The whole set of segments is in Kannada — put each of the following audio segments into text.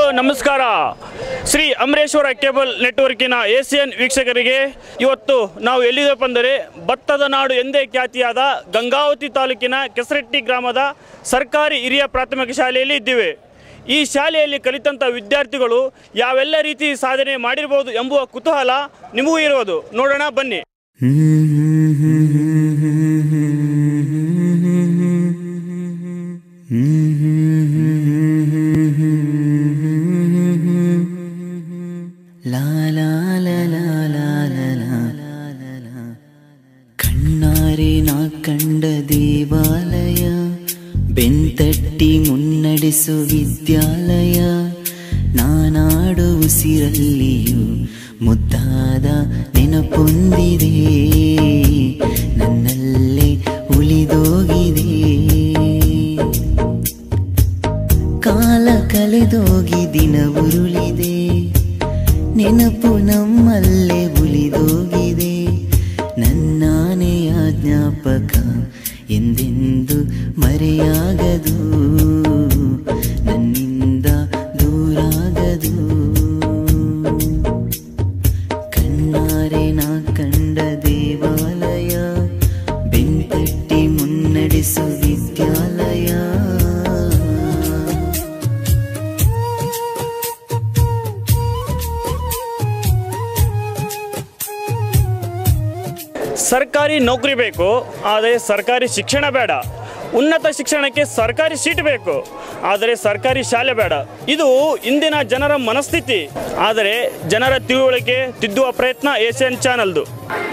ನಮಸ್ಕಾರ ಶ್ರೀ ಅಮರೇಶ್ವರ ಕೇಬಲ್ ನೆಟ್ವರ್ಕಿನ ಏಸಿಯನ್ ವೀಕ್ಷಕರಿಗೆ ಇವತ್ತು ನಾವು ಎಲ್ಲಿದೆಪ್ಪ ಅಂದರೆ ಭತ್ತದ ನಾಡು ಎಂದೇ ಖ್ಯಾತಿಯಾದ ಗಂಗಾವತಿ ತಾಲೂಕಿನ ಕೆಸರಟ್ಟಿ ಗ್ರಾಮದ ಸರ್ಕಾರಿ ಹಿರಿಯ ಪ್ರಾಥಮಿಕ ಶಾಲೆಯಲ್ಲಿ ಇದ್ದೀವಿ ಈ ಶಾಲೆಯಲ್ಲಿ ಕಲಿತಂಥ ವಿದ್ಯಾರ್ಥಿಗಳು ಯಾವೆಲ್ಲ ರೀತಿ ಸಾಧನೆ ಮಾಡಿರ್ಬೋದು ಎಂಬುವ ಕುತೂಹಲ ನಿಮಗೂ ಇರುವುದು ನೋಡೋಣ ಬನ್ನಿ ಲಾ ಲಾ ಲಾ ಲಾ ಲಾ ಲಾ ಲಾ ಲಾ ಲಾ ಲಾ. ಕಣ್ಣಾರೆ ನಾ ಕಂಡ ದೇವಾಲಯ ಬೆಂತಟ್ಟಿ ಮುನ್ನಡೆಸು ವಿದ್ಯಾಲಯ ನಾನಾಡು ಉಸಿರಲ್ಲಿಯೂ ಮುದ್ದಾದ ನೆನಪೊಂದಿದೆ ನನ್ನಲ್ಲೇ ಉಳಿದೋಗಿದೆ ಕಾಲ ಕಳೆದೋಗಿ ದಿನ ಉರುಳಿದೆ ನೆನಪು ನಮ್ಮಲ್ಲೇ ಉಳಿದೋಗಿದೆ ನನ್ನಾನೆಯ ಜ್ಞಾಪಕ ಎಂದೆಂದು ಮರೆಯಾಗದು ನನ್ನಿಂದ ದೂರಾಗದು ಕಣ್ಣಾರೆ ನಾ ಕಂಡ ದೇವಾಲಯ ಬೆಂತಟ್ಟಿ ಮುನ್ನಡೆಸು ವಿದ್ಯಾಲಯ ಸರ್ಕಾರಿ ನೌಕರಿ ಬೇಕು ಆದರೆ ಸರ್ಕಾರಿ ಶಿಕ್ಷಣ ಬೇಡ ಉನ್ನತ ಶಿಕ್ಷಣಕ್ಕೆ ಸರ್ಕಾರಿ ಸೀಟ್ ಬೇಕು ಆದರೆ ಸರ್ಕಾರಿ ಶಾಲೆ ಬೇಡ ಇದು ಇಂದಿನ ಜನರ ಮನಸ್ಥಿತಿ ಆದರೆ ಜನರ ತಿಳುವಳಿಕೆ ತಿದ್ದುವ ಪ್ರಯತ್ನ ಏಷ್ಯನ್ ಚಾನಲ್ದು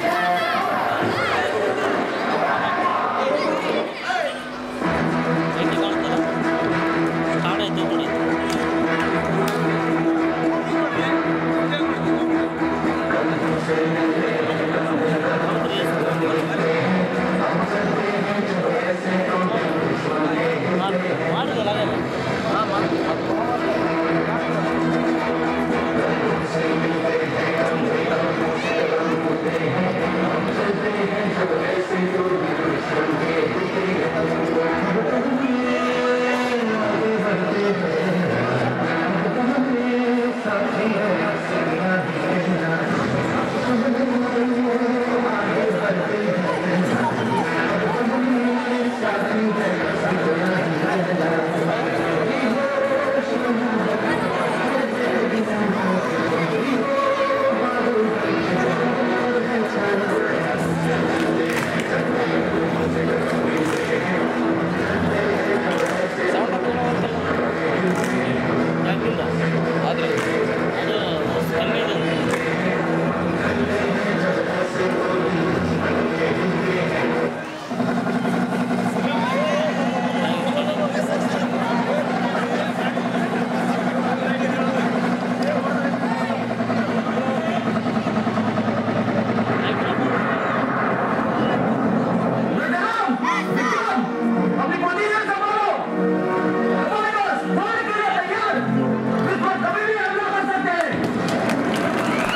अपनी पोजीशन संभालो हमारे पास मार के लिए तैयार इस पर कभी भी हमला कर सकते हैं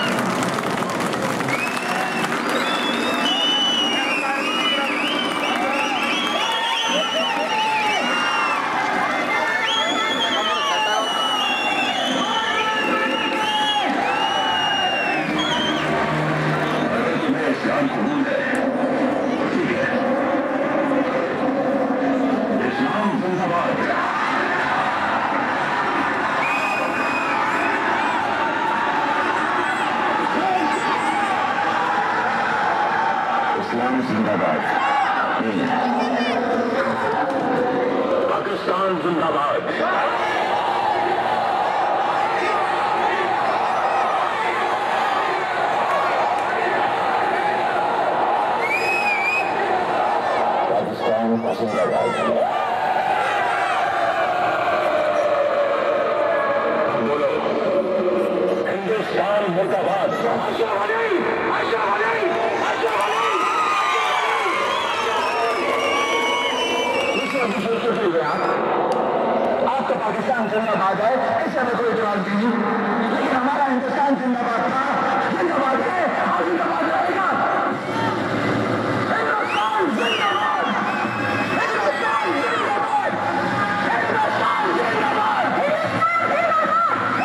इस्लाम जिंदाबाद पाकिस्तान जिंदाबाद पाकिस्तान जिंदाबाद बोलो हिंदुस्तान मुर्दाबाद आशा वाली आशा वाली आशा वाली आपका पाकिस्तान जिंदाबाद है इससे हमें कोई जवाब नहीं लेकिन हमारा हिंदुस्तान जिंदाबाद था जिंदाबाद है और जिंदाबाद रहेगा हिंदुस्तान जिंदाबाद हिंदुस्तान जिंदाबाद हिंदुस्तान जिंदाबाद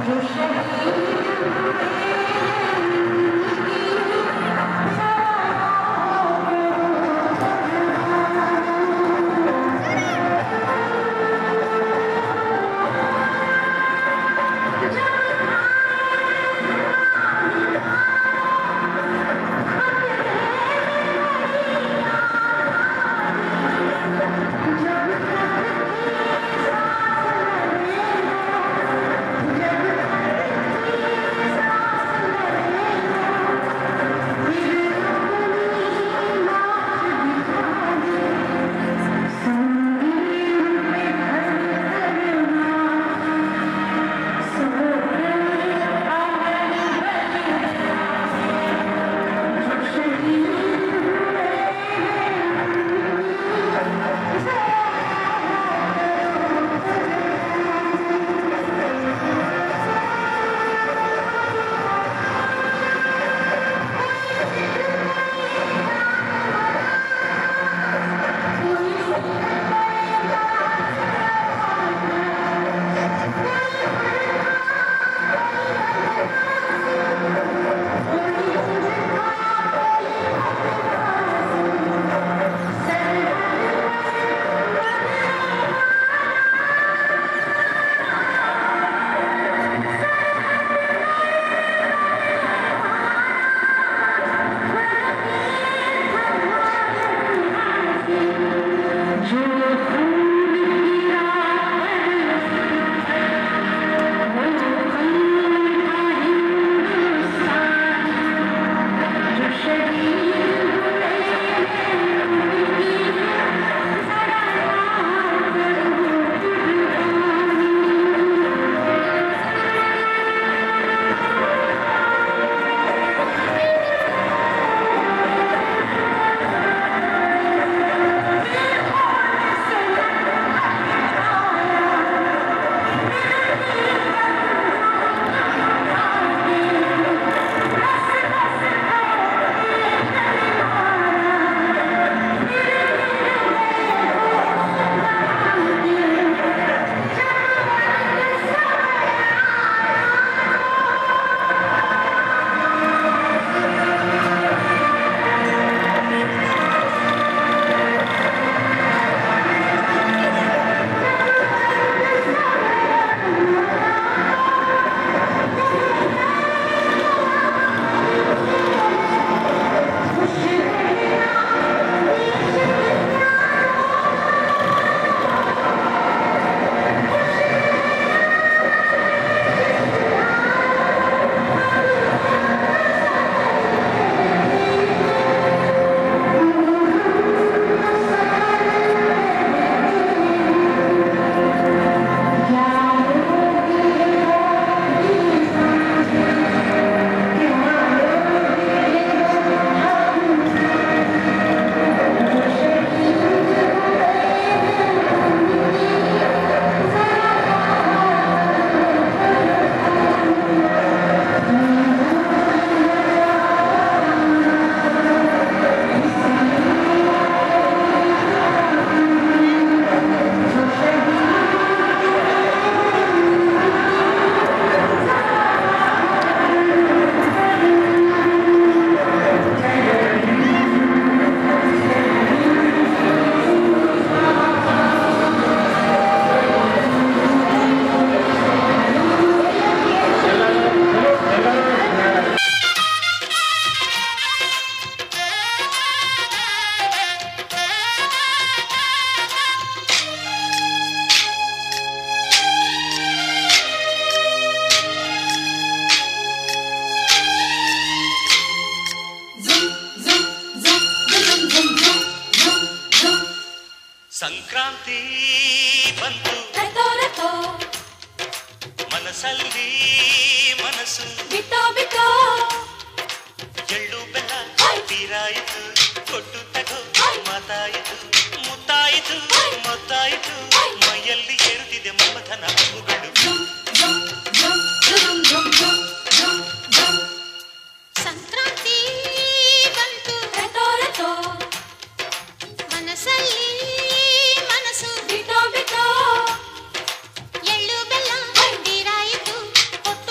ಸಂಕ್ರಾಂತಿ ಬಂತು ರತೋ ರತೋ ಮನಸ್ಸಲ್ಲಿ ಮನಸ್ಸು ಬಿಟ್ಟೋ ಬಿಟ್ಟೋ ಎಳ್ಳು ಬೆಲ್ಲ ಹಾಯ್. ತೀರಾಯಿತು ಕೊಟ್ಟು ತಗೋ ಹಾಯ್. ಮಾತಾಯಿತು ಮುತ್ತಾಯಿತು ಹಾಯ್. ಮೊತ್ತಾಯಿತು ಹಾಯ್. ಮೈಯಲ್ಲಿ ಏರುತ್ತಿದೆ ಮಮಥನ ಹಬ್ಬುಗಳು ಜುಮ್ ಜುಮ್ ಜುಮ್ ಜುಮ್ ಜುಮ್ ಜುಮ್ ಜುಮ್ ಜುಮ್ ಸಂಕ್ರಾಂತಿ ಬಂತು ರತೋ ರತೋ ಮನಸ್ಸಲ್ಲಿ ಮನಸ್ಸು ಬಿಟ್ಟೋ ಬಿಟ್ಟೋ ಎಳ್ಳು ಬೆಲ್ಲ ತೀರಾಯಿತು ಕೊಟ್ಟು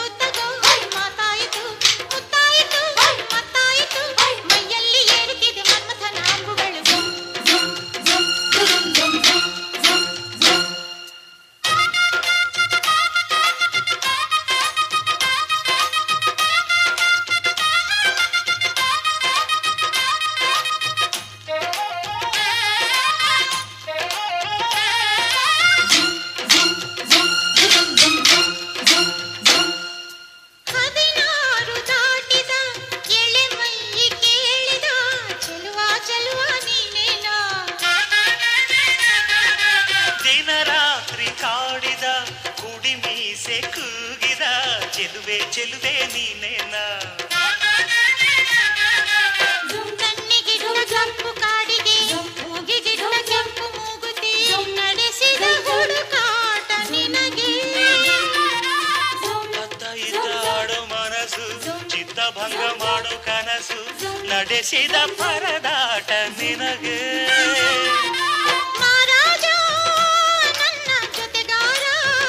ಚೆಲುವೆ ಚೆಲುವೆ ನೀನೇನಾ ಕಣ್ಣಿಗಿಟ್ಟ ಕಪ್ಪು ಕಾಡಿಗೆ ಮೂಗಿಗಿಟ್ಟ ಕೆಂಪು ಮೂಗುತಿ ನಡೆಸಿದ ಹುಡುಕಾಟ ನಿನಗೆ ಅತ್ತ ಇತ್ತ ಆಡೋ ಮನಸ್ಸು ಚಿತ್ತಭಂಗ ಮಾಡೋ ಕನಸು ನಡೆಸಿದ ಪರದಾಟ ನಿನಗೆ ಮಹಾರಾಜ ನನ್ನ ಜೊತೆಗಾರ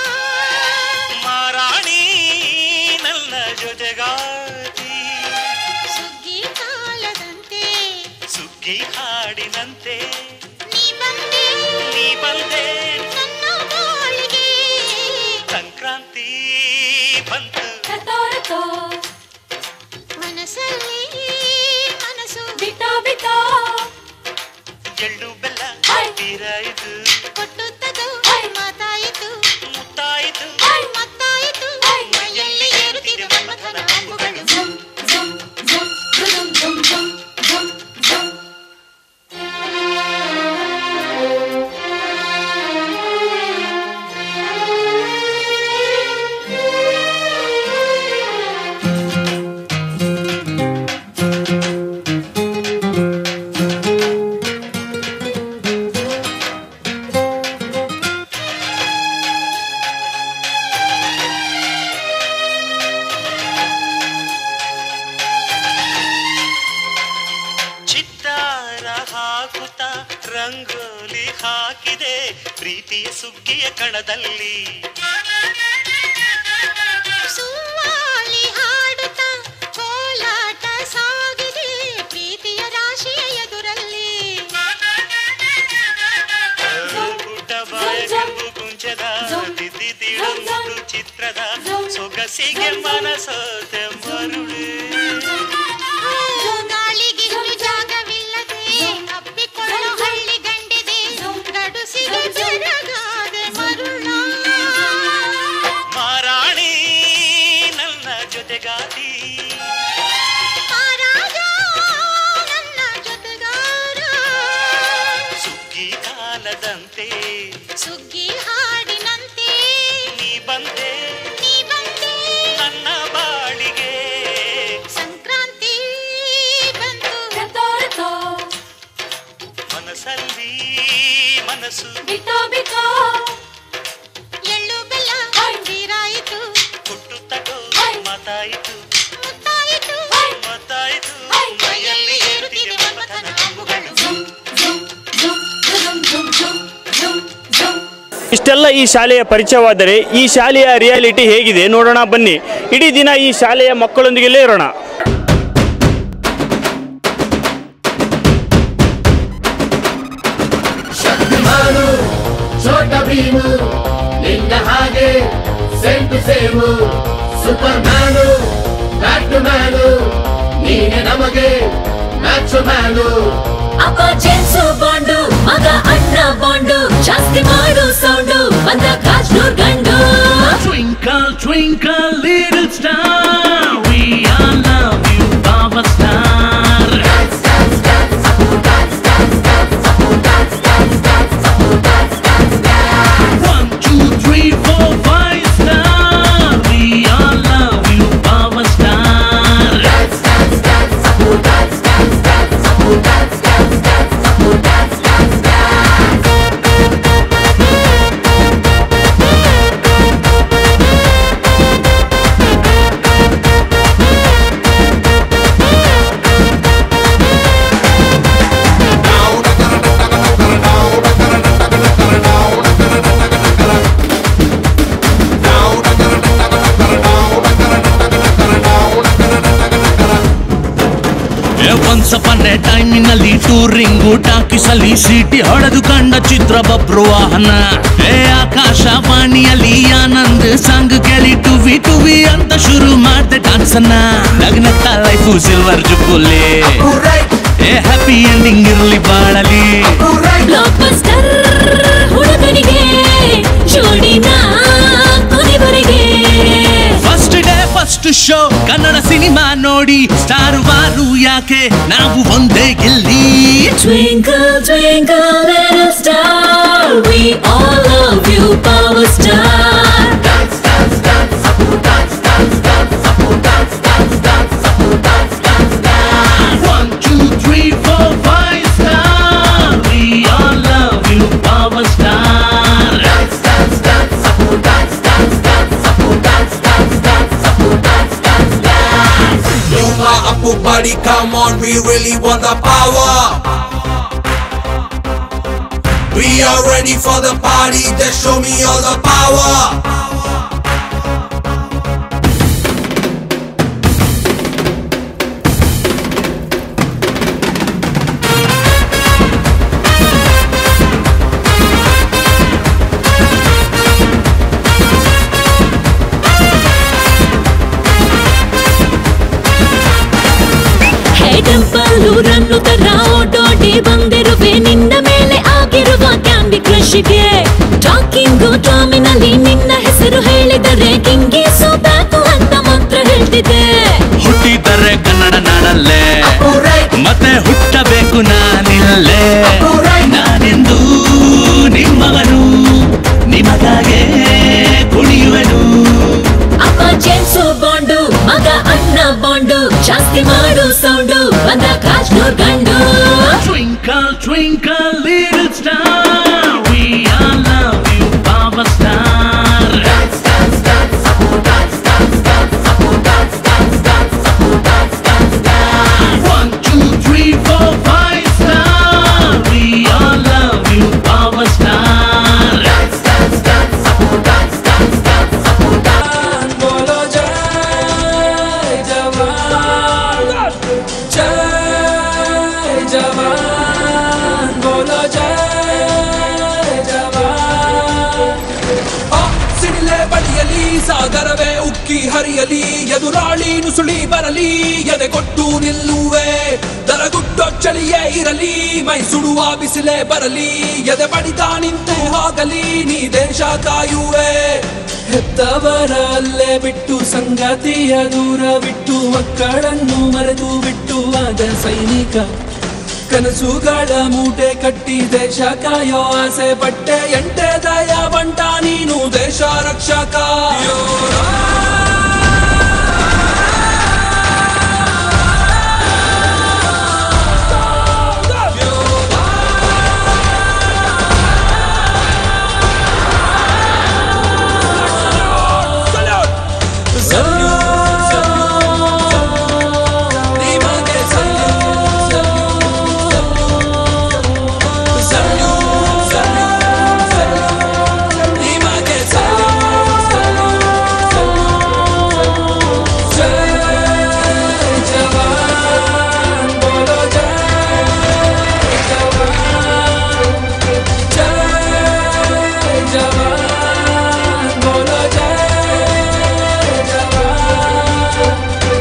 ಮಾರಾಣಿ ನನ್ನ ಜೊತೆಗಾತಿ ಸುಗ್ಗಿ ಕಾಲದಂತೆ ಸುಗ್ಗಿ ಹಾಡಿನಂತೆ ನೀ ಬಂದೆ ನೀ ಬಂದೆ ನನ್ನ ಬಾಳಿಗೆ ಸಂಕ್ರಾಂತಿ ಬಂತು ಕತೋರತೋ ಮನಸ್ಸಲ್ಲಿ ಮನಸ್ಸು ಬಿಟೋ ಬಿಟೋ ಎಳ್ಳು ಬೆಲ್ಲ ಹೈ. ತೀರಾಯಿತು ಕೊಟ್ಟುತ್ತದು ಹೈ. ಮಾತಾಯಿತು ಮುತ್ತಾಯಿತು ಮತ್ತಾಯಿತು ಹೈ. ಮೈಯಲ್ಲಿ ಏರುತ್ತಿದೆ ಮನ್ಮಥನ ಅಂಬುಗಳು ಜುಮ್ ಜುಮ್ ಜುಮ್ ಜುಮ್ ಜುಮ್ ಜುಮ್ ಜುಮ್ ಜುಮ್ ಚಿತ್ತಾರ ಹಾಕುತ್ತ ರಂಗೋಲಿ ಹಾಕಿದೆ ಪ್ರೀತಿಯ ಸುಗ್ಗಿಯ ಕಣದಲ್ಲಿ ಸುವಾಲಿ ಹಾಡುತ್ತ ಕೋಲಾಟ ಸಾಗಿದೆ ಪ್ರೀತಿಯ ರಾಶಿಯ ಎದುರಲ್ಲಿ ಪುಟ್ಟ ಬಾಯ ಕೆಂಪು ಕುಂಚದ ತಿದ್ದಿ ತೀಡು ಮುಡು ಚಿತ್ರದ ಸೊಗಸಿಗೆ ಮನಸೋತೆ ಮರುಳು ಗಾಳಿಗೆ ಇನ್ನು ಜಾಗವಿಲ್ಲದೆ ಅಪ್ಪಿಕೊಳ್ಳೋ ಹಳ್ಳಿ ಗಂಡಿದೆ ಗಡುಸಿಗೆ ಜರಗಾದೆ ಮರುಳ ಮಾರಾಣಿ ನನ್ನ ಜೊತೆಗಾತಿ ಮಹಾರಾಜ ನನ್ನ ಜೊತೆಗಾರ ಸುಗ್ಗಿ ಕಾಲದಂತೆ ಸುಗ್ಗಿ ಹಾಡಿನಂತೆ ನೀ ಬಂದೆ ನೀ ಬಂದೆ ನನ್ನ ಬಾಳಿಗೆ ಸಂಕ್ರಾಂತಿ ಬಂತು ಕತೋರತೋ ಮನಸ್ಸಲ್ಲಿ ಮನಸ್ಸು ಬಿಟೋ ಬಿಟೋ ಎಳ್ಳು ಬೆಲ್ಲ ಹೈ. ತೀರಾಯಿತು ಕೊಟ್ಟು ತಗೋ ಹೈ. ಮಾತಾಯಿತು ಮುತ್ತಾಯಿತು ಹೈ. ಮಾತಾಯಿತು ಹೈ. ಮೈಯಲ್ಲಿ ಏರುತ್ತಿದೆ ಮನ್ಮಥನ ಅಂಬುಗಳು ಜುಮ್ ಜುಮ್ ಜುಮ್ ಜುಮ್ ಜುಮ್ ಜುಮ್ ಜುಮ್ ಜುಮ್ ಇಷ್ಟೆಲ್ಲ ಈ ಶಾಲೆಯ ಪರಿಚಯವಾದರೆ ಈ ಶಾಲೆಯ ರಿಯಾಲಿಟಿ ಹೇಗಿದೆ ನೋಡೋಣ ಬನ್ನಿ ಇಡೀ ದಿನ ಈ ಶಾಲೆಯ ಮಕ್ಕಳೊಂದಿಗೆಲ್ಲೇ ಇರೋಣ ಶಕ್ತಿಮಾನು ಛೋಟ ಭೀಮು ನಿನ್ನ ಹಾಗೆ cent same superman batman ನೀನೆ ನಮಗೆ ಮ್ಯಾಚ್ ಮ್ಯಾನು ಅಪ್ಪ ಜೇಮ್ಸು ಬಾಂಡು ಮಗ ಅಣ್ಣ ಬಾಂಡು ಜಾಸ್ತಿ ಮಾಡು ಸೌಂಡು ಬಂದ ಕಾಜ್ನೂರ್ ಗಂಡು Twinkle, twinkle, little star, we all love you, Baba Star. One, two, three, four, five star, we all love you, Baba Star. Once upon a ಟೈಮಿನಲ್ಲಿ ಟೂರಿಂಗು ಟಾಕಿಸಲ್ಲಿ ಸೀಟಿ ಹೊಡೆದು ಕಂಡ ಚಿತ್ರ ಬಬ್ರು ವಾಹನ ಏ ಆಕಾಶವಾಣಿಯಲ್ಲಿ ಆನಂದ್ ಸಾಂಗ್ ಕೇಳಿ ಟುವಿ ಟುವಿ ಅಂತ ಶುರು ಮಾಡ್ದೆ ಡಾನ್ಸ್ ಅನ್ನ ನಗ್ನತ್ತ ಲೈಫು ಸಿಲ್ವರ್ ಜುಬ್ಬುಲಿ ಏ ಹ್ಯಾಪಿ ಎಂಡಿಂಗ್ ಇರ್ಲಿ ಬಾಳಲಿ ಬ್ಲಾಕ್ ಬಸ್ಟರ್ ಹುಡುಗನಿಗೆ ಜೋಡಿನ ಕೊನೆವರೆಗೆ first day first show Kannada cinema ನೋಡಿ ಸ್ಟಾರ್ ವಾರು ಯಾಕೆ ನಾವು ಒಂದೇ ಗೆಲ್ಲಿ Twinkle, twinkle, little star, we all love you, Power Star. dance, dance, dance, dance, dance, Everybody come on, we really want the power. We are ready for the party, just show me all the power. Hey temple run ತರ ಓಡೋಡಿ ಬಂದಿರುವೆ ನಿನ್ನ ಮೇಲೆ ಆಗಿರುವ ಕ್ಯಾಂಡಿ ಕ್ರಶ್ಗೆ ಟಾಕಿಂಗು ಟಾಮಿನಲ್ಲಿ ನಿನ್ನ ಹೆಸರು ಹೇಳಿದರೆ ಕಿಂಗಿ ಸೋಬೇಕು ಅಂತ ಮಂತ್ರ ಹೇಳ್ತಿದೆ ಹುಟ್ಟಿದರೆ ಕನ್ನಡ ನಾಡಲ್ಲೇ ಮತ್ತೆ ಹುಟ್ಟಬೇಕು ನಾನಿಲ್ಲೇ ನಾನೆಂದು ನಿಮ್ಮವನು ನಿಮಗಾಗೆ ಕುಣಿಯುವೆನು ಅಪ್ಪ ಜೇಮ್ಸು ಬಾಂಡು ಮಗ ಅಣ್ಣ ಬಾಂಡು ಜಾಸ್ತಿ ಮಾಡು ಸೌಂಡು ಬಂದ ಕಾಶ್ನೂರ್ ಗಂಡು Twinkle, twinkle, little star, we all love you, power star. Dance, dance, dance, dance, dance, dance, dance, dance, dance, dance, dance, dance. One, two, three, four, five star, we all love you, power star. Dance, dance, dance, dance, dance, dance, dance. बोलो जय जवान जय जवान बोलो जय जवान ಆ ಸಿಡಿಲೆ ಬಡಿಯಲಿ ಸಾಗರವೇ ಉಕ್ಕಿ ಹರಿಯಲಿ ಎದುರಾಳಿ ನುಸುಳಿ ಬರಲಿ ಎದೆ ಕೊಟ್ಟು ನಿಲ್ಲುವೆ ದರಗುಟ್ಟೋ ಚಳಿಯೇ ಇರಲಿ ಮೈ ಸುಡುವ ಬಿಸಿಲೇ ಬರಲಿ ಎದೆ ಬಡಿತ ನಿಂತು ಹೋಗಲಿ ನೀ ದೇಶ ಕಾಯುವೆ ಹೆತ್ತವರ ಅಲ್ಲೇ ಬಿಟ್ಟು ಸಂಗತಿಯ ದೂರ ಬಿಟ್ಟು ಮಕ್ಕಳನ್ನು ಮರೆತು ಬಿಟ್ಟು ಆದ ಸೈನಿಕ ಕನಸುಗಳ ಮೂಟೆ ಕಟ್ಟಿ ದೇಶ ಕಾಯೋ ಆಸೆ ಪಟ್ಟೆ ಎಂಟೆ ದಯ ಬಂಟ ನೀನು ದೇಶ ರಕ್ಷಕ ನಿಮಗೆ ನಿಮಗೆ ಜವಾನ್ ಬೋಲೋ ಜಯ ಜವಾನ್ ಜಯ ಜವಾನ್ ಬೋಲೋ ಜಯ ಜವಾನ್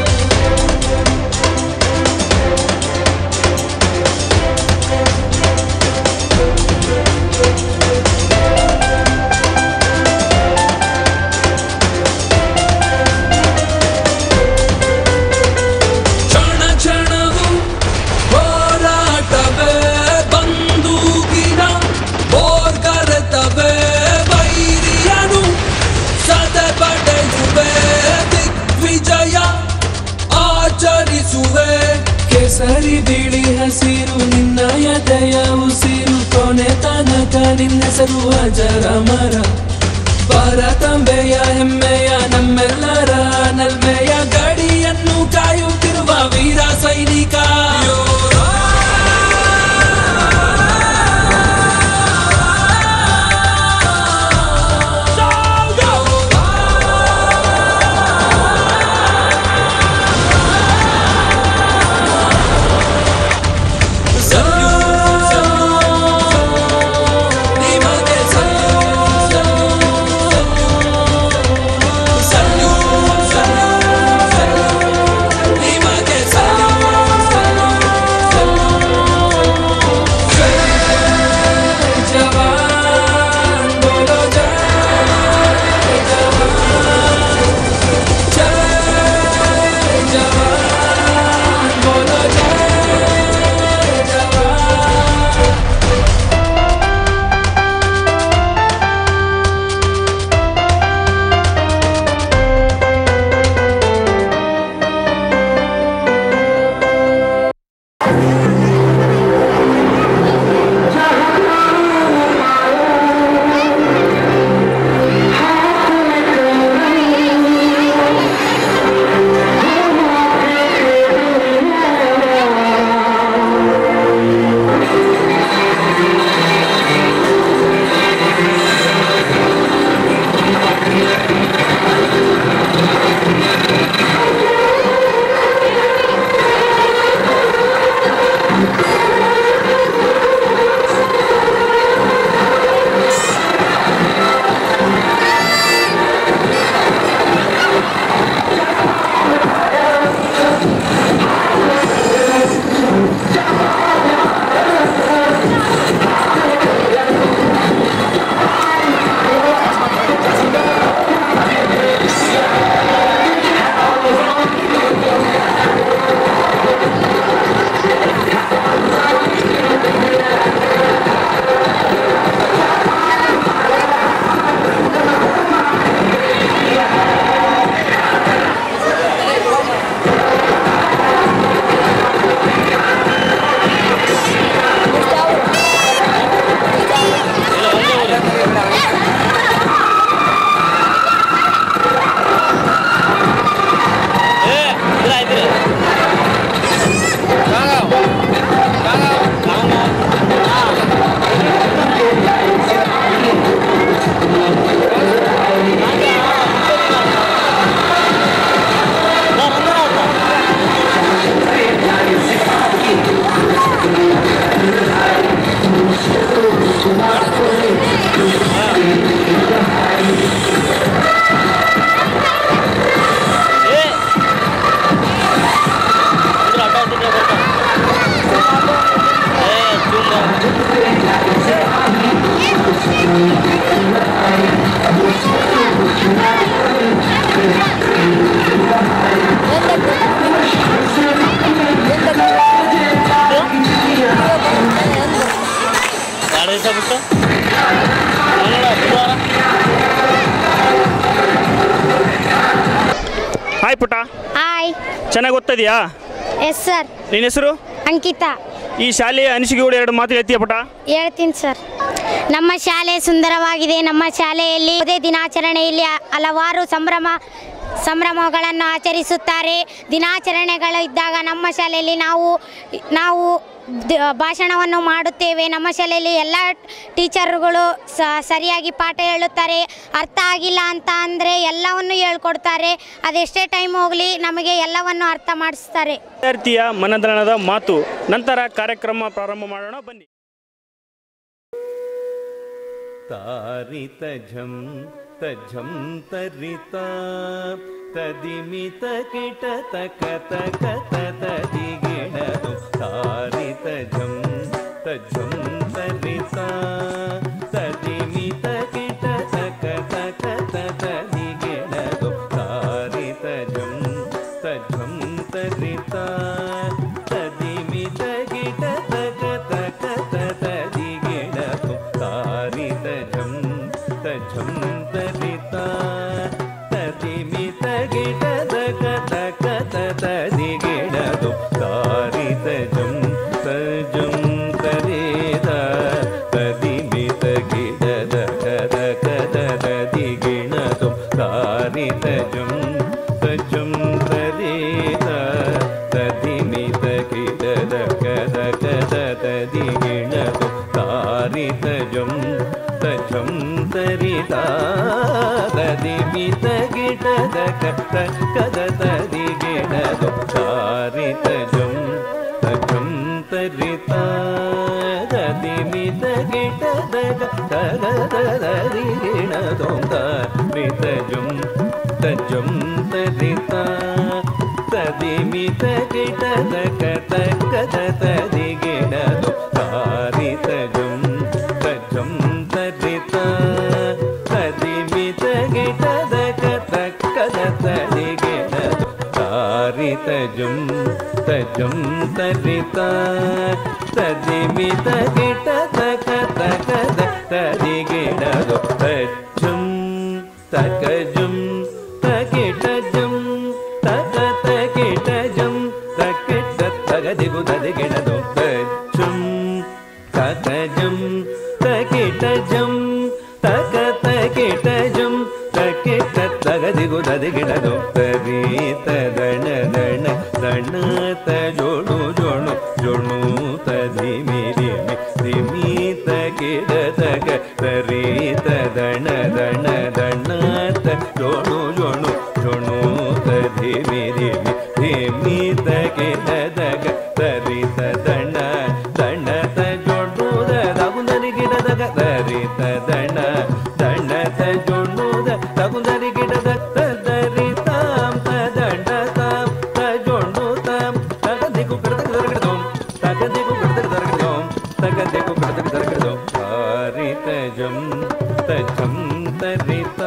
ಕ್ಷಣ ಕ್ಷಣವು ಹೋರಾಟವೇ ಬಂದೂಕಿನ ಬೋರ್ಗರೆತವೇ ವೈರಿಯನು ಸದೆ ಪಡೆಯುವೆ ದಿಗ್ವಿಜಯ ಆಚರಿಸುವೆ ಕೇಸರಿ ಬಿಳಿ ಹಸಿರು ನಿನ್ನ ಎದೆಯ ಉಸಿರು ಕೊನೆ ತನಕ ನಿನ್ನ ಹೆಸರು ಅಜರ ಮರ ಭಾರತಾಂಬೆಯ ಹೆಮ್ಮೆಯ ನಮ್ಮೆಲ್ಲರ ನಲ್ಮೆಯ ಗಡಿಯನ್ನು ಕಾಯುತ್ತಿರುವ ವೀರ ಸೈನಿಕ ನಿಮಗೆ ಸಲ್ಯೂಟ್ ಹಾಯ್ ಪುಟ ಹಾಯ್ ಚೆನ್ನಾಗಿ ಓದ್ತದ್ಯಾ ಎಸ್ ಸರ್ ನಿನ್ನ ಹೆಸರು ಅಂಕಿತಾ ಈ ಶಾಲೆಯ ಅನಿಸಿಕೆಗಳು ಎರಡು ಮಾತು ಹೇಳ್ತೀಯ ಪುಟ ಹೇಳ್ತೀನಿ ಸರ್ ನಮ್ಮ ಶಾಲೆ ಸುಂದರವಾಗಿದೆ ನಮ್ಮ ಶಾಲೆಯಲ್ಲಿ ಯಾವುದೇ ದಿನಾಚರಣೆಯಲ್ಲಿ ಹಲವಾರು ಸಂಭ್ರಮ ಸಂಭ್ರಮಗಳನ್ನು ಆಚರಿಸುತ್ತಾರೆ ದಿನಾಚರಣೆಗಳು ಇದ್ದಾಗ ನಮ್ಮ ಶಾಲೆಯಲ್ಲಿ ನಾವು ನಾವು ದ- ಭಾಷಣವನ್ನು ಮಾಡುತ್ತೇವೆ ನಮ್ಮ ಶಾಲೆಯಲ್ಲಿ ಎಲ್ಲ ಟೀಚರ್ಗಳು ಸ- ಸರಿಯಾಗಿ ಪಾಠ ಹೇಳುತ್ತಾರೆ ಅರ್ಥ ಆಗಿಲ್ಲ ಅಂತ ಅಂದರೆ ಎಲ್ಲವನ್ನು ಹೇಳ್ಕೊಡ್ತಾರೆ ಅದೆಷ್ಟೇ ಟೈಮ್ ಹೋಗಲಿ ನಮಗೆ ಎಲ್ಲವನ್ನು ಅರ್ಥ ಮಾಡಿಸ್ತಾರೆ ವಿದ್ಯಾರ್ಥಿಯ ಮನದನದ ಮಾತು ನಂತರ ಕಾರ್ಯಕ್ರಮ ಪ್ರಾರಂಭ ಮಾಡೋಣ ಬನ್ನಿ ತಾರಿತ ಝಂ ತಝಂ ತರಿತ ತದಿಮಿತ ಕಿಟ ತಕ ತಕ ತದಿಗಿಣದು ತಾರಿತ ಝಂ ತಝಂ ತರಿತ ತದಿಮಿತ ಕಿಟ ತಕ ತಕ ತದಿಗಿಣದು ತಾರಿತ ಝಂ ತಝಂ ತರಿತ ತದಿಮಿತ ಕಿಟ ತಕ ತಕ ತದಿಗಿಣದು ತಾರಿತ ಝಂ ತಝಂ ತರಿತ ತದಿಮಿತ ಗಿಡ ದಕ ತಕ ತದಿಗಿಣದು ತಾರಿತ ಝಂ ತಜಂ ತರಿತ ತದಿಮಿತ ಗಿಡ ದಕ ದಕ ತದಿಗಿಣದು ತಾರಿತ ಜಂ ತಜಂ ತರಿತ ತದಿಮಿತ ಗಿಡ ದಕ ದಕ ತದಿಗಿಣದು ತಾರಿತ ಜಂ ತಜಂ ತರಿತ ತದಿಮಿತ ಗಿಡ ದಕ ದಕ ತದಿಗಿಣದು ತಾರಿತ ಜಂ ತಜಂ ತರಿತ ತದಿಮಿತ ಗಿಡ ದಕ ತಗ ತದಿಗಿಣದು ತಾರಿತ ಜಂ ತಜಂ ತರಿತ ತದಿಮಿತ ಗಿಡ ದಕ ತಕ ತದಿಗಿಣದು ತಾರಿತ ಜಂ ತಜಂ ತರಿತ ತದಿಮಿತ ಗಿಡ ದಕ ತಕ ತದಿಗಿಣದು ತಾರಿತ ಜಂ ತಜಂ ತರಿತ ತದಿಮಿತ ಗಿಡ ದಕ ತಕ ತದಿಗಿಣದು ತಜ್ಜಂ ತಕಜಂ ತಕಿಟಜಂ ತಕ ತಕಿಟಜಂ ತಕಿಟ ತಗದಿಗು ತದಿಗಿಣದು ತಜ್ಜಂ ತಕಜಂ ತಕಿಟಜಂ ತಕ ತಕಿಟಜಂ ತಕಿಟ ತಗದಿಗು ತದಿಗಿಣದು ತರೀತ ದಣ ದಣ ದಣ ತ ಜೋಣು ಜೋಣು ಜೋಣು ತದಿಮಿ ದಿಮಿ ದಿಮಿ ತಕಿಡ ತಕ ತರೀತ ದಣ ದಣ ದಣ ತ ಜೋಣು ಜೋಣು ಜೋಣು ತದಿಮಿ ದಿಮಿ ದಿಮಿ ತಕಿಡ ತಕ ತರೀತ ದಣ ದಣ ತ ಜೋಣು ದಗುಂದರಿ ಗಿಡ ದಗ ತರೀತ ದಣ ದಣ ತ ಜೋಣು ದಗುಂದರಿ ಗಿಡ ದರಿ ತಾಂ ತ ದಂಡ ತಾಂ ತ ಜೋಣು ತಾಂ ತಗ ದಿಗು ಕಡತ ದರಗಿಡದೋಂ ತಗ ದಿಗು ಕಡತ ದರಗಿಡದೋಂ ತಗ ದಿಗು ಕಡತ ದರಗಿಡದೋಂ ತಾರಿತ ಜಂ ತಜಂ ತರಿತ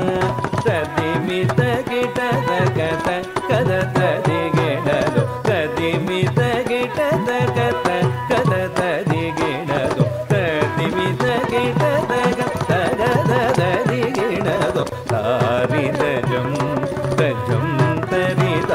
ತದಿಮಿತ ಗಿಡ ದಗ ಕದ ತದಿಗಿಡದು ತದಿಮಿತ ಗಿಡ ದಗ ಕದ ತದಿಗಿಡದು ತದಿಮಿತ ಗಿಡ ದಗ ತಗ ತದಿಗಿಡದು ತಾರಿತ ಜಂ ತಜಂ ತರಿತ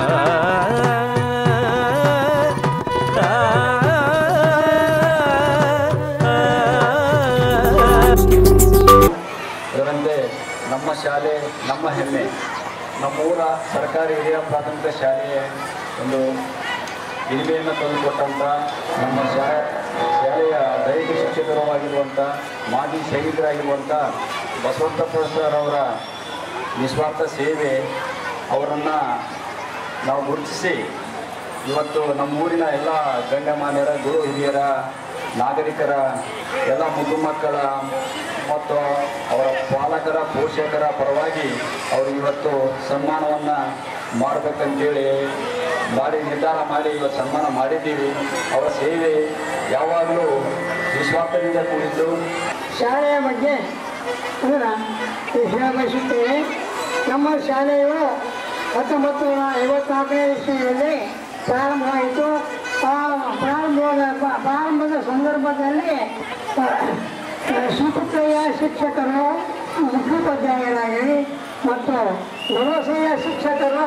ಅದರಂತೆ ನಮ್ಮ ಶಾಲೆ ನಮ್ಮ ಹೆಮ್ಮೆ ನಮ್ಮೂರ ಸರ್ಕಾರಿ ಹಿರಿಯ ಪ್ರಾಥಮಿಕ ಶಾಲೆಯ ಒಂದು ಹಿರಿಮೆಯನ್ನು ತಂದುಕೊಟ್ಟಂಥ ನಮ್ಮ ಶಾ ಶಾಲೆಯ ದೈಹಿಕ ಶಿಕ್ಷಕರು ಆಗಿರುವಂಥ ಮಾಜಿ ಸೈನಿಕರಾಗಿರುವಂಥ ಬಸವಂತಪ್ಪ ಸರ್ ಅವರ ನಿಸ್ವಾರ್ಥ ಸೇವೆ ಅವರನ್ನು ನಾವು ಗುರುತಿಸಿ ಇವತ್ತು ನಮ್ಮೂರಿನ ಎಲ್ಲ ಗಣ್ಯಮಾನ್ಯರ ಗುರು ಹಿರಿಯರ ನಾಗರಿಕರ ಎಲ್ಲ ಮುದ್ದು ಮಕ್ಕಳ ಮತ್ತು ಅವರ ಪಾಲಕರ ಪೋಷಕರ ಪರವಾಗಿ ಅವರು ಇವತ್ತು ಸನ್ಮಾನವನ್ನು ಮಾಡಬೇಕಂತೇಳಿ ಮಾಡಿ ನಿರ್ಧಾರ ಮಾಡಿ ಇವತ್ತು ಸನ್ಮಾನ ಮಾಡಿದ್ದೀವಿ ಅವರ ಸೇವೆ ಯಾವಾಗಲೂ ನಿಸ್ವಾರ್ಥದಿಂದ ಕೂಡಿದ್ದು ಶಾಲೆಯ ಬಗ್ಗೆ ಅದನ್ನು ಹೇಳ ಬಯಸುತ್ತೇವೆ ನಮ್ಮ ಶಾಲೆಯು ಹತ್ತೊಂಬತ್ತು ನೂರ ಐವತ್ನಾಲ್ಕನೇ ಇಸ್ವಿಯಲ್ಲಿ ಪ್ರಾರಂಭವಾಯಿತು ಆ ಪ್ರಾರಂಭವಾದ ಪ್ರಾರಂಭದ ಸಂದರ್ಭದಲ್ಲಿ ಸುಪುತ್ರಯ್ಯ ಶಿಕ್ಷಕರು ಮುಖ್ಯೋಪಾಧ್ಯಾಯರಾಗಿ ಮತ್ತು ಭರವಸೆಯ ಶಿಕ್ಷಕರು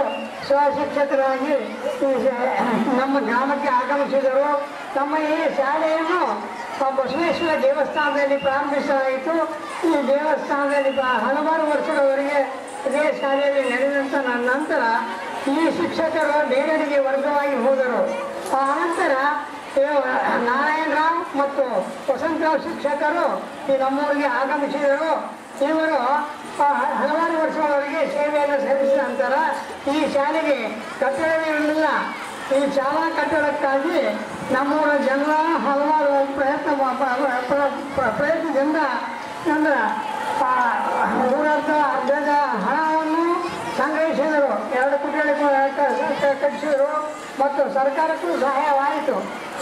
ಶಿಕ್ಷಕರಾಗಿ ಈ ಶ- ನಮ್ಮ ಗ್ರಾಮಕ್ಕೆ ಆಗಮಿಸಿದರು ನಮ್ಮ ಈ ಶಾಲೆಯನ್ನು ಆ ಬಸವೇಶ್ವರ ದೇವಸ್ಥಾನದಲ್ಲಿ ಪ್ರಾರಂಭಿಸಲಾಯಿತು ಈ ದೇವಸ್ಥಾನದಲ್ಲಿ ಬ- ಹಲವಾರು ವರ್ಷಗಳವರೆಗೆ ಇದೇ ಶಾಲೆಯಲ್ಲಿ ನಡೆದಂಥ ನ- ನಂತರ ಈ ಶಿಕ್ಷಕರು ಬೇರೆಯವರಿಗೆ ವರ್ಗವಾಗಿ ಹೋದರು ಆ ನಂತರ ಇವ- ನಾರಾಯಣರಾವ್ ಮತ್ತು ವಸಂತರಾವ್ ಶಿಕ್ಷಕರು ಈ ನಮ್ಮೂರಿಗೆ ಆಗಮಿಸಿದರು ಇವರು ಆ, ಹಲವಾರು ವರ್ಷಗಳವರೆಗೆ ಸೇವೆಯನ್ನು ಸಲ್ಲಿಸಿದ ನಂತರ ಈ ಶಾಲೆಗೆ ಕಟ್ಟಡವಿರಲಿಲ್ಲ ಈ ಶಾಲಾ ಕಟ್ಟಡಕ್ಕಾಗಿ ನಮ್ಮೂರ ಜನರ ಹಲವಾರು ಪ್ರಯತ್ನ ಮ- ಪ- ಪ- ಪ- ಪ್ರಯತ್ನದಿಂದ ಅಂದ್ರೆ ಆ, ಊರರ್ಧ ಅರ್ಧದ ಹಣವನ್ನು ಸಂಗ್ರಹಿಸಿದರು ಎರಡು ಕುಟೀರ ಕಟ್ಟಿಸಿದರು ಮತ್ತು ಸರ್ಕಾರಕ್ಕೂ ಸಹಾಯವಾಯಿತು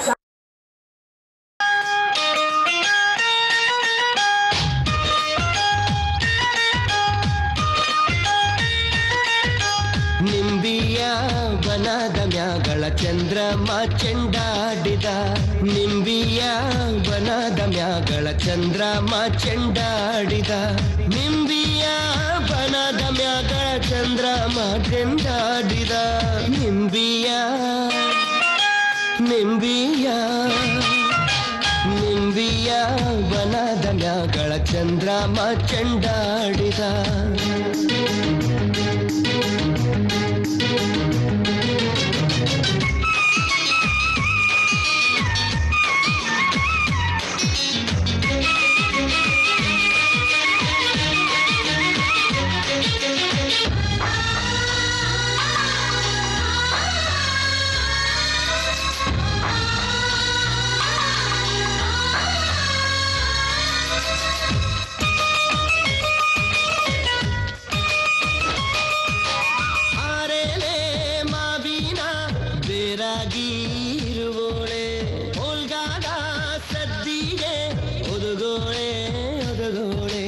ನಿಂಬಿಯ ವನದ ಮ್ಯಾಗಳ ಚಂದ್ರಮ ಚೆಂಡಾಡಿದ ನಿಂಬಿಯ ವನದ ಮ್ಯಾಗಳ ಚಂದ್ರಮ ಚೆಂಡಾಡಿದ ನಿಂಬಿಯ ವನದ ಮ್ಯಾಗಳ ಚಂದ್ರಮ ಚೆಂಡಾಡಿದ ನಿಂಬಿಯ ನಿಂಬಿಯ ನಿಂಬಿಯ ವನದ ಮ್ಯಾಗಳ ಚಂದ್ರಮ ಚೆಂಡಾಡಿದ ಆರೇಲೆ ಮಾವಿನ ಬೇರಾಗಿ ಇರುವೋಳೆ ಹೋಲ್ಗಾದ ಸದ್ದಿಗೆ ಒದಗೋಳೆ ಒದಗೋಳೆ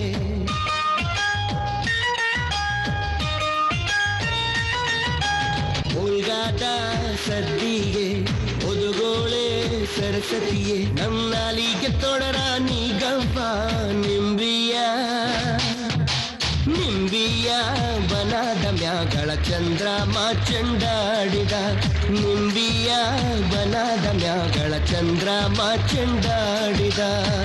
ಹೋಲ್ಗಾದ ಸದ್ದಿಗೆ ಒದಗೋಳೆ ಸರಸ್ವತಿಯೇ ನಮ್ಮ ನಾಲಿಗೆ ತೊಡರ ನೀಗವ್ವ ನಿಂಬಿಯ ನಿಂಬಿಯ ಬನದ ಮ್ಯಾಗಳ ಚಂದ್ರಮ ಚೆಂಡಾಡಿದ ನಿಂಬಿಯ ಬನದ ಮ್ಯಾಗಳ ಚಂದ್ರಮ ಚೆಂಡಾಡಿದ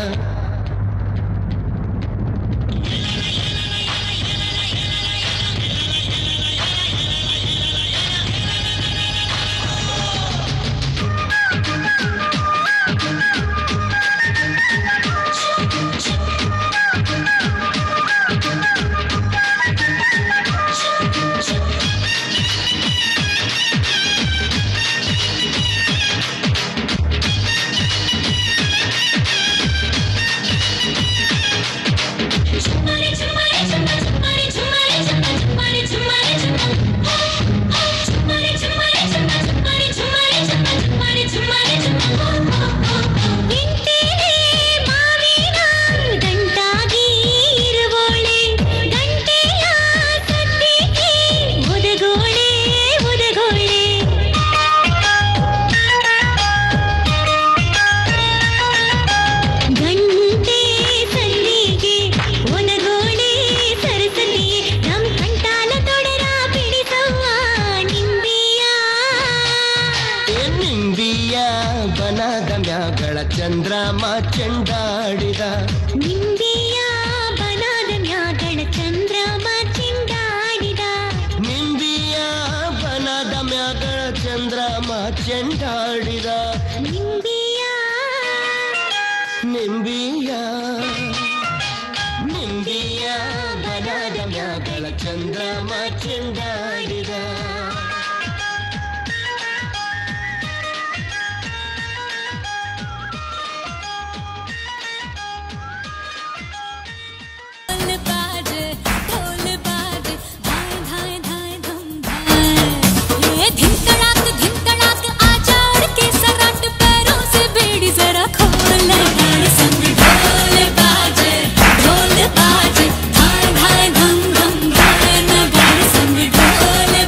ಗಂಟಾಗಿ ಇರುವೋಳೆ ಗಂಟೆಯ ಸದ್ದಿಗೆ ಒದಗೋಳೆ ಒದಗೋಳೆ ಗಂಟೆ ಸಲ್ಲಿಗೆ ಒನಗೋಳೆ ಸರಸಲಿಯೇ ನಮ್ ಕಂಟಾಲ ತೊಡರ ಬಿಡಿಸವ್ವ ನಿಂಬಿಯ ಏ ನಿಂಬಿಯ ಬನದ ಮ್ಯಾಗಳ ಚಂದ್ರಮ ಚೆಂಡಾಡಿದ ನಿಂಬಿಯ ಬನಾದ ಮ್ಯಾಗಳ ಚಂದ್ರಮ ಚಿಂಡಾಡಿದ ನಿಂಬಿಯ ಬನದ ಮ್ಯಾಗಳ ಚಂದ್ರಮ ಚೆಂಡಾಡಿದ ನಿಂಬಿಯ ನಿಂಬಿಯ ನಿಂಬಿಯ ಬನದ ಮ್ಯಾಗಳ ಚಂದ್ರಮ ಚೆಂಡಾಡಿದ ढोल बाजे ढोल बाजे धाय धाय धाय धम धाय ये धिन तड़ाक धिन तड़ाक आजा उड़ के सराट पैरों से बेड़ी जरा खोल गाड़ी संग ढोल बाजे ढोल बाजे धाय धाय धम धम धाय ना गाड़ी संग ढोल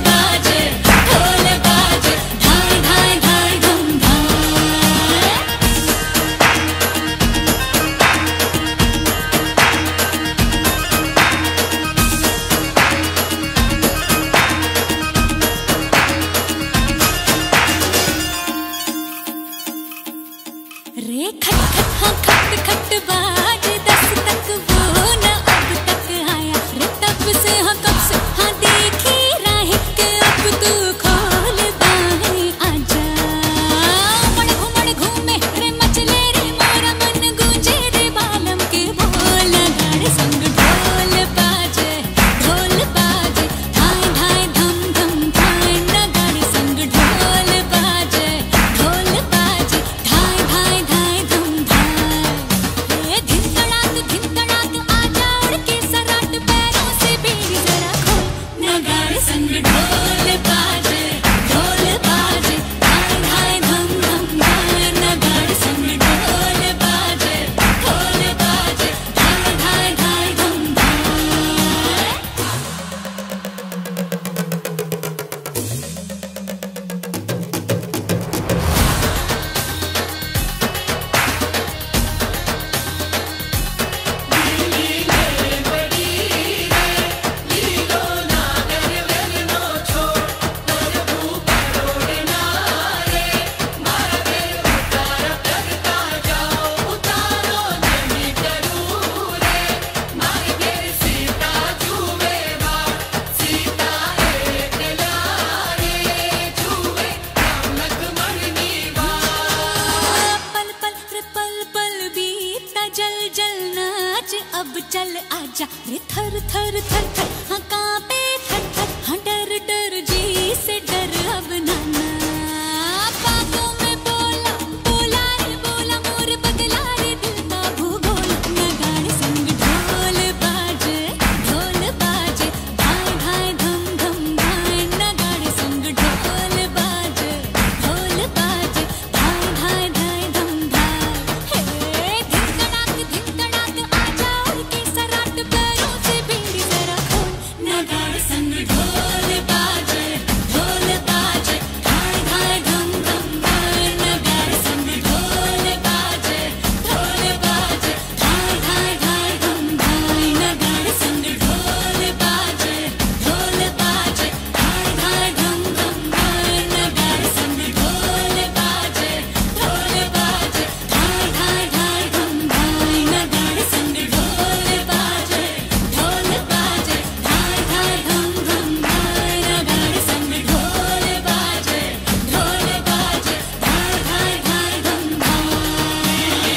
आजा रे थर थर थर थर हाँ कांपे थर थर हाँ डर डर जी से डर अब नाना बातों में बोला बोला रे बोला मोर बदला रे दिल का भूगोल नगाड़े संग ढोल बाजे ढोल बाजे धाय धाय धम धम धाय नगाड़े संग ढोल बाजे ढोल बाजे धाय धाय धाय धम धाय हे धिन तड़ाक धिन तड़ाक आजा और के सराट पैरों से बीड़ी जरा खोल नगाड़े संग ढोल बाजे ढोल बाजे धाय धाय धम धम धाय नगाड़े संग ढोल बाजे ढोल बाजे धाय धाय धाय धम धाय नगाड़े संग ढोल बाजे ढोल बाजे धाय धाय धम धम धाय नगाड़े संग ढोल बाजे ढोल बाजे धाय धाय धाय धम धाय नगाड़े संग ढोल बाजे ढोल बाजे धाय धाय धम धम धाय नगाड़े संग ढोल बाजे ढोल बाजे धाय धाय धाय धम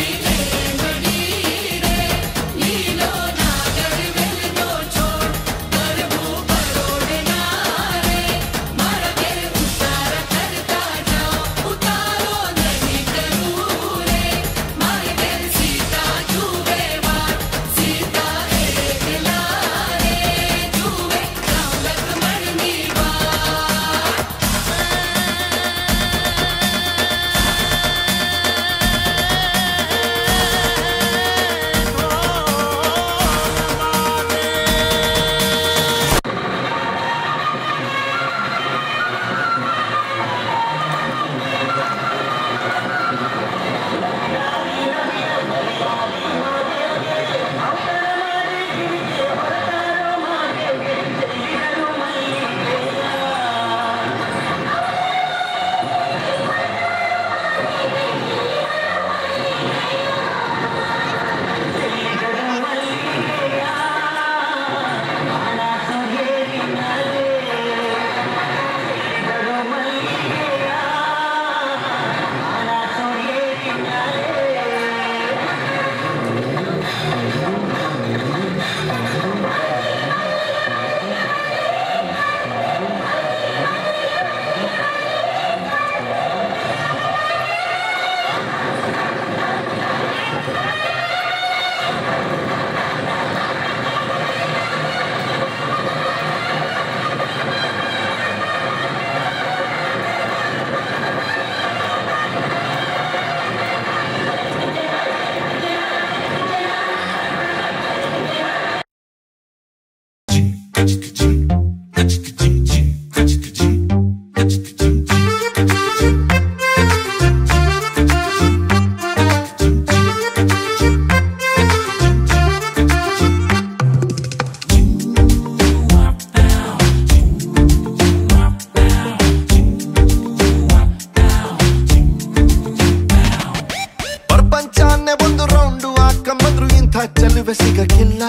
ಪ್ರಪಂಚಾನೆ ಒಂದು ರೌಂಡು ಹಾಕಂಬಂದ್ರು ಇಂಥ ಚೆಲುವೆ ಸಿಗಕ್ಕಿಲ್ಲ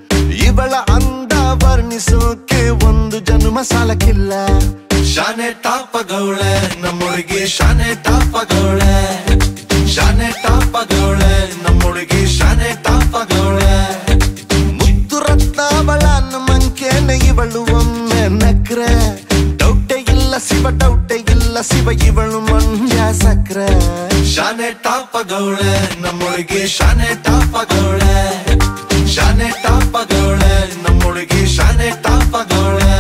ಇವಳ ಅಂದ ವರ್ಣಿಸೋಕೆ ಒಂದು ಜನ್ಮ ಸಾಲಕ್ಕಿಲ್ಲ ಶಾನೆ ಟಾಪಗೌಳೆ ನಮ್ಮೊಳಗೆ ಶಾನೆ ಟಾಪಗೌಳೆ ಶಾನೆ ಟಾಪಗೌಳೆ ನಮ್ಮೊಳಗೆ ಶಾನೆ ಟಾಪಗೌಳೆ ಮುದ್ದು ರತ್ನ ಅವಳ ಮಂಕೇನೆ ಇವಳು ಒಮ್ಮೆ ನಕ್ರೆ ಡೌಟೆ ಇಲ್ಲ ಶಿವ ಡೌಟೆ ಇಲ್ಲ ಶಿವ ಇವಳು ಮಂಡ್ಯ ಸಕ್ರೆ ಶಾನೆ ಟಾಪಗೌಳೆ ನಮ್ಮೊಳಗೆ ಶಾನೆ ಟಾಪಗೌಳೆ ಶಾನೆ ಟಾಪಗೌಳೆ ನಮ್ಮೊಳಗೆ ಶಾನೆ ಟಾಪಗೌಳೆ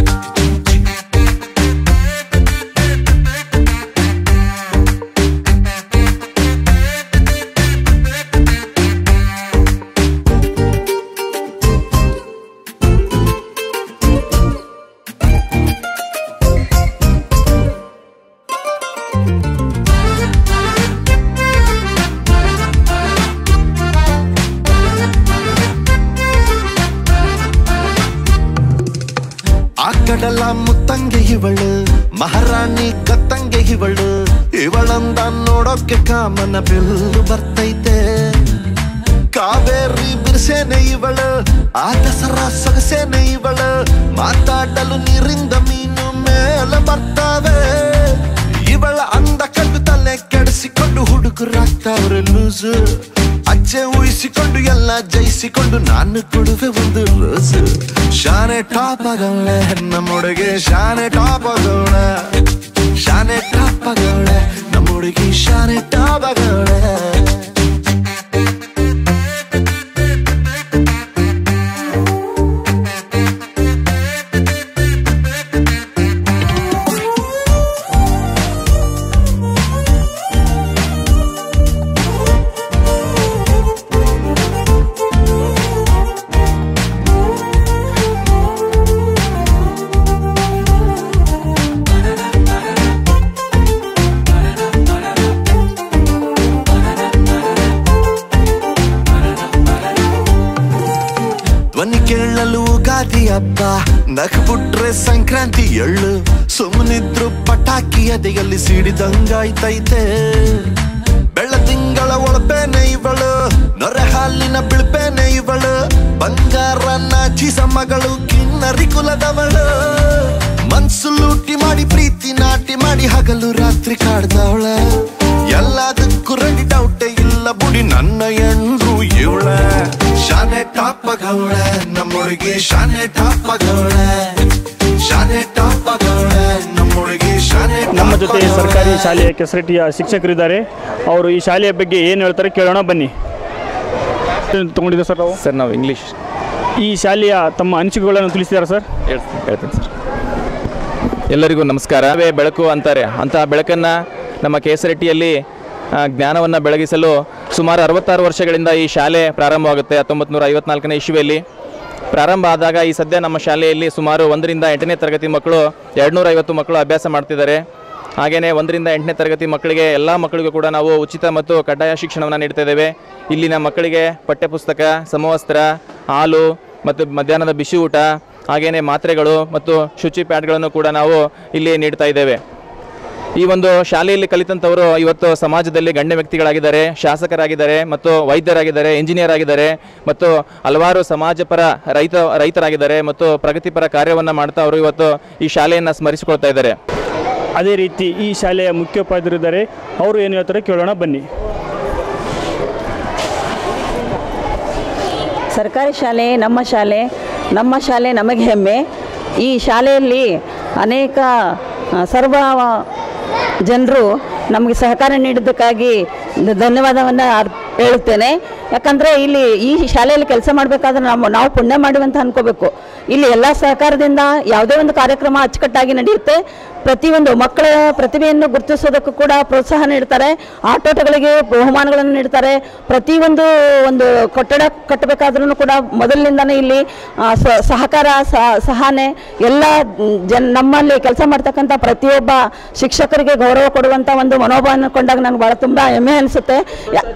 ಆ ಕಡಲ ಮುತ್ತಂಗೆ ಇವಳು ಮಹಾರಾಣಿ ಕತ್ತಂಗೆ ಇವಳು ಇವಳಂದ ನೋಡೋಕೆ ಕಾಮನ ಬಿಲ್ಲು ಬರ್ತೈತೆ ಕಾವೇರಿ ಬಿರ್ಸೇನೆ ಇವಳು ಆ ದಸರಾ ಸೊಗಸೇನೆ ಇವಳು ಮಾತಾಡಲು ನೀರಿಂದ ಮೀನು ಮೇಲೆ ಬರ್ತಾವೆ ಇವಳ ಅಂದ ಕಂಡು ತಲೆ ಕೆಡಿಸಿಕೊಂಡು ಹುಡುಗರಾಗ್ತಾವ್ರೆ ಲೂಸು ಅಚ್ಚ ಆಸೆ ಉಯಿಸಿಕೊಂಡು ಎಲ್ಲ ಜಯಿಸಿಕೊಂಡು ನಾನು ಕೊಡುವೆ ಒಂದು ರೋಸು ಶಾನೆ ಟಾಪ್ ಆಗವಳೆ ನಮ್ಮೊಳಗೆ ಶಾನೆ ಟಾಪ್ ಆಗವಳೆ ಶಾನೆ ಟಾಪ್ ಆಗವಳೆ ನಮ್ಮೊಳಗೆ ಶಾನೆ ಟಾಪ್ ಆಗವಳೆ ಧ್ವನಿ ಕೇಳಲು ಗಾದಿ ಹಬ್ಬ ನಕ್ಬಿಟ್ರೆ ಸಂಕ್ರಾಂತಿ ಎಳ್ಳು ಸುಮ್ಮನಿದ್ರು ಪಟಾಕಿ ಎದೆಯಲ್ಲಿ ಸಿಡಿದಂಗಾಯ್ತೈತೆ ಬೆಳ್ಳ ತಿಂಗಳ ಒಳಪೇನೆ ಇವಳು ನೊರೆ ಹಾಲಿನ ಬಿಳ್ಪೇನೆ ಇವಳು ಬಂಗಾರ ನಾಚಿಸ ಮಗಳು ಕಿನ್ನರಿ ಕುಲದವಳು ಮನ್ಸು ಲೂಟಿ ಮಾಡಿ ಪ್ರೀತಿ ನಾಟಿ ಮಾಡಿ ಹಗಲು ರಾತ್ರಿ ಕಾಡ್ದವಳ ಎಲ್ಲದಕ್ಕೂ ರೆಡಿ ಡೌಟೇ ಇಲ್ಲ ಬುಡಿ ನನ್ನ ಎಂಡ್ರು ಇವಳ ಶಾನೆ ಟಾಪ್ ಆಗವಳೆ ನಮ್ಮೊಳಗೆ ಶಾನೆ ಟಾಪ್ ಆಗವಳೆ ಶಾನೆ ಟಾಪ್ ಆಗವಳೆ ನಮ್ಮೊಳಗೆ ಶಾನೆ ನಮ್ಮ ಜೊತೆ ಸರ್ಕಾರಿ ಶಾಲೆಯ ಕೆಸರಟ್ಟಿಯ ಶಿಕ್ಷಕರಿದ್ದಾರೆ ಅವರು ಈ ಶಾಲೆಯ ಬಗ್ಗೆ ಏನು ಹೇಳ್ತಾರೆ ಕೇಳೋಣ ಬನ್ನಿ ತಗೊಂಡಿದ್ದೆ ಸರ್ ನಾವು ಸರ್ ನಾವು ಇಂಗ್ಲೀಷ್ ಈ ಶಾಲೆಯ ತಮ್ಮ ಅನಿಸಿಕೆಗಳನ್ನು ತಿಳಿಸಿದ್ದಾರೆ ಸರ್ ಹೇಳ್ತೀನಿ ಸರ್ ಎಲ್ಲರಿಗೂ ನಮಸ್ಕಾರ ಅವೇ ಬೆಳಕು ಅಂತಾರೆ ಅಂತಹ ಬೆಳಕನ್ನು ನಮ್ಮ ಕೇಸರಟ್ಟಿಯಲ್ಲಿ ಜ್ಞಾನವನ್ನು ಬೆಳಗಿಸಲು ಸುಮಾರು ಅರವತ್ತಾರು ವರ್ಷಗಳಿಂದ ಈ ಶಾಲೆ ಪ್ರಾರಂಭವಾಗುತ್ತೆ ಹತ್ತೊಂಬತ್ತು ನೂರ ಐವತ್ನಾಲ್ಕನೇ ಇಸ್ವಿಯಲ್ಲಿ ಪ್ರಾರಂಭ ಆದಾಗ ಈ ಸದ್ಯ ನಮ್ಮ ಶಾಲೆಯಲ್ಲಿ ಸುಮಾರು ಒಂದರಿಂದ ಎಂಟನೇ ತರಗತಿ ಮಕ್ಕಳು ಎರಡುನೂರ ಐವತ್ತು ಮಕ್ಕಳು ಅಭ್ಯಾಸ ಮಾಡ್ತಿದ್ದಾರೆ ಹಾಗೆಯೇ ಒಂದರಿಂದ ಎಂಟನೇ ತರಗತಿ ಮಕ್ಕಳಿಗೆ ಎಲ್ಲ ಮಕ್ಕಳಿಗೂ ಕೂಡ ನಾವು ಉಚಿತ ಮತ್ತು ಕಡ್ಡಾಯ ಶಿಕ್ಷಣವನ್ನು ನೀಡ್ತಾ ಇದ್ದೇವೆ ಇಲ್ಲಿನ ಮಕ್ಕಳಿಗೆ ಪಠ್ಯಪುಸ್ತಕ ಸಮವಸ್ತ್ರ ಹಾಲು ಮತ್ತು ಮಧ್ಯಾಹ್ನದ ಬಿಸಿ ಊಟ ಹಾಗೆಯೇ ಮಾತ್ರೆಗಳು ಮತ್ತು ಶುಚಿ ಪ್ಯಾಡ್ಗಳನ್ನು ಕೂಡ ನಾವು ಇಲ್ಲಿ ನೀಡ್ತಾ ಇದ್ದೇವೆ ಈ ಒಂದು ಶಾಲೆಯಲ್ಲಿ ಕಲಿತಂಥವರು ಇವತ್ತು ಸಮಾಜದಲ್ಲಿ ಗಣ್ಯ ವ್ಯಕ್ತಿಗಳಾಗಿದ್ದಾರೆ ಶಾಸಕರಾಗಿದ್ದಾರೆ ಮತ್ತು ವೈದ್ಯರಾಗಿದ್ದಾರೆ ಇಂಜಿನಿಯರ್ ಆಗಿದ್ದಾರೆ ಮತ್ತು ಹಲವಾರು ಸಮಾಜಪರ ರೈತ ರೈತರಾಗಿದ್ದಾರೆ ಮತ್ತು ಪ್ರಗತಿಪರ ಕಾರ್ಯವನ್ನು ಮಾಡ್ತಾ ಅವರು ಇವತ್ತು ಈ ಶಾಲೆಯನ್ನು ಸ್ಮರಿಸಿಕೊಳ್ತಾ ಇದ್ದಾರೆ ಅದೇ ರೀತಿ ಈ ಶಾಲೆಯ ಮುಖ್ಯೋಪಾಧ್ಯಾಯರಿದ್ದಾರೆ ಅವರು ಏನು ಹೇಳ್ತಾರೆ ಕೇಳೋಣ ಬನ್ನಿ ಸರ್ಕಾರಿ ಶಾಲೆ ನಮ್ಮ ಶಾಲೆ ನಮ್ಮ ಶಾಲೆ ನಮಗೆ ಹೆಮ್ಮೆ ಈ ಶಾಲೆಯಲ್ಲಿ ಅನೇಕ ಆ, ಸರ್ವ ಜನರು ನಮಗೆ ಸಹಕಾರ ನೀಡಿದ್ದಕ್ಕಾಗಿ ಧ- ಧನ್ಯವಾದವನ್ನು ಅರ್- ಹೇಳುತ್ತೇನೆ ಯಾಕಂದರೆ ಇಲ್ಲಿ ಈ ಶಾಲೆಯಲ್ಲಿ ಕೆಲಸ ಮಾಡಬೇಕಾದ್ರೆ ನಾವು ನಾವು ಪುಣ್ಯ ಮಾಡಿವಂತ ಅನ್ಕೋಬೇಕು ಇಲ್ಲಿ ಎಲ್ಲ ಸಹಕಾರದಿಂದ ಯಾವುದೇ ಒಂದು ಕಾರ್ಯಕ್ರಮ ಅಚ್ಚುಕಟ್ಟಾಗಿ ನಡೆಯುತ್ತೆ ಪ್ರತಿಯೊಂದು ಮಕ್ಕಳ ಪ್ರತಿಭೆಯನ್ನು ಗುರುತಿಸೋದಕ್ಕೂ ಕೂಡ ಪ್ರೋತ್ಸಾಹ ನೀಡ್ತಾರೆ ಆಟೋಟಗಳಿಗೆ ಬಹುಮಾನಗಳನ್ನು ನೀಡ್ತಾರೆ ಪ್ರತಿಯೊಂದು ಒಂದು ಕಟ್ಟಡ ಕಟ್ಟಬೇಕಾದ್ರೂ ಕೂಡ ಮೊದಲಿನಿಂದನೇ ಇಲ್ಲಿ ಆ, ಸ- ಸಹಕಾರ ಸ- ಸಹನೆ ಎಲ್ಲ ಜನ್ ನಮ್ಮಲ್ಲಿ ಕೆಲಸ ಮಾಡ್ತಕ್ಕಂಥ ಪ್ರತಿಯೊಬ್ಬ ಶಿಕ್ಷಕರಿಗೆ ಗೌರವ ಕೊಡುವಂಥ ಒಂದು ಮನೋಭಾವನ ಕೊಂಡಾಗ ನನಗೆ ಭಾಳ ತುಂಬ ಹೆಮ್ಮೆ ಅನಿಸುತ್ತೆ ಯಾ-